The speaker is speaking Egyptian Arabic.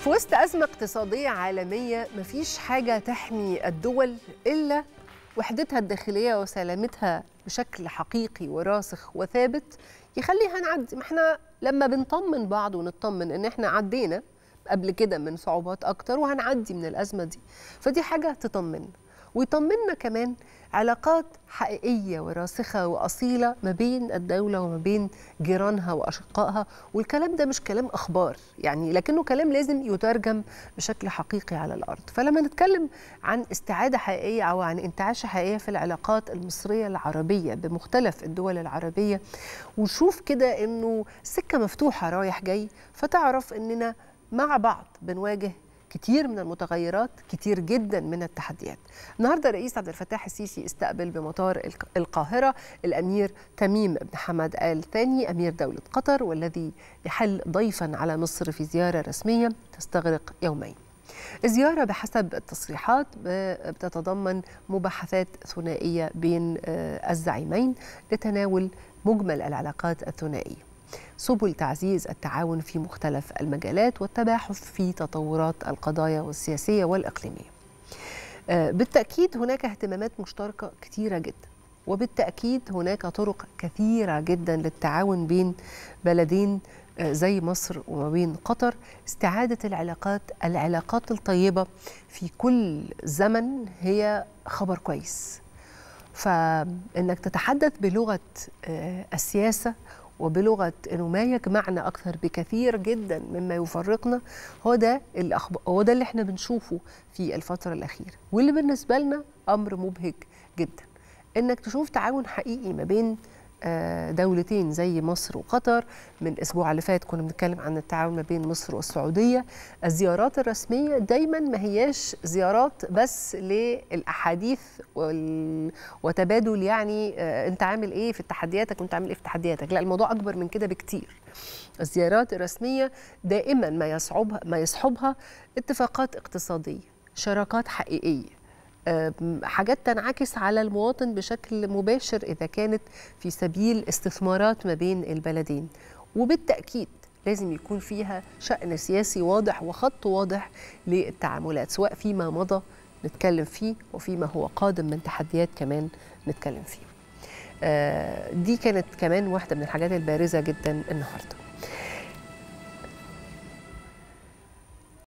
في وسط أزمة اقتصادية عالمية مفيش حاجة تحمي الدول إلا وحدتها الداخلية وسلامتها بشكل حقيقي وراسخ وثابت يخليها نعدي ما احنا لما بنطمن بعض ونطمن ان احنا عدينا قبل كده من صعوبات اكتر وهنعدي من الازمه دي فدي حاجه تطمنا ويطمنا كمان علاقات حقيقيه وراسخه واصيله ما بين الدوله وما بين جيرانها واشقائها والكلام ده مش كلام اخبار يعني لكنه كلام لازم يترجم بشكل حقيقي على الارض فلما نتكلم عن استعاده حقيقيه او عن انتعاشه حقيقيه في العلاقات المصريه العربيه بمختلف الدول العربيه ونشوف كده انه سكه مفتوحه رايح جاي فتعرف اننا مع بعض بنواجه كتير من المتغيرات كتير جدا من التحديات النهارده الرئيس عبد الفتاح السيسي استقبل بمطار القاهره الامير تميم بن حمد ال ثاني امير دوله قطر والذي يحل ضيفا على مصر في زياره رسميه تستغرق يومين الزيارة بحسب التصريحات بتتضمن مباحثات ثنائية بين الزعيمين لتناول مجمل العلاقات الثنائية سبل تعزيز التعاون في مختلف المجالات والتباحث في تطورات القضايا والسياسية والإقليمية بالتأكيد هناك اهتمامات مشتركة كثيرة جدا وبالتأكيد هناك طرق كثيرة جدا للتعاون بين بلدين زي مصر وما بين قطر استعادة العلاقات العلاقات الطيبة في كل زمن هي خبر كويس فإنك تتحدث بلغة السياسة وبلغه انه ما يجمعنا اكثر بكثير جدا مما يفرقنا هو ده الأخبار هو ده اللي احنا بنشوفه في الفتره الاخيره واللي بالنسبه لنا امر مبهج جدا انك تشوف تعاون حقيقي ما بين دولتين زي مصر وقطر من الاسبوع اللي فات كنا بنتكلم عن التعاون ما بين مصر والسعوديه الزيارات الرسميه دايما ما هياش زيارات بس للاحاديث وتبادل يعني انت عامل ايه في تحدياتك وانت عامل ايه في تحدياتك لا الموضوع اكبر من كده بكتير الزيارات الرسميه دائما ما يصعبها ما يصحبها اتفاقات اقتصاديه شراكات حقيقيه حاجات تنعكس على المواطن بشكل مباشر اذا كانت في سبيل استثمارات ما بين البلدين وبالتاكيد لازم يكون فيها شأن سياسي واضح وخط واضح للتعاملات سواء فيما مضى نتكلم فيه وفيما هو قادم من تحديات كمان نتكلم فيه دي كانت كمان واحدة من الحاجات البارزة جدا النهارده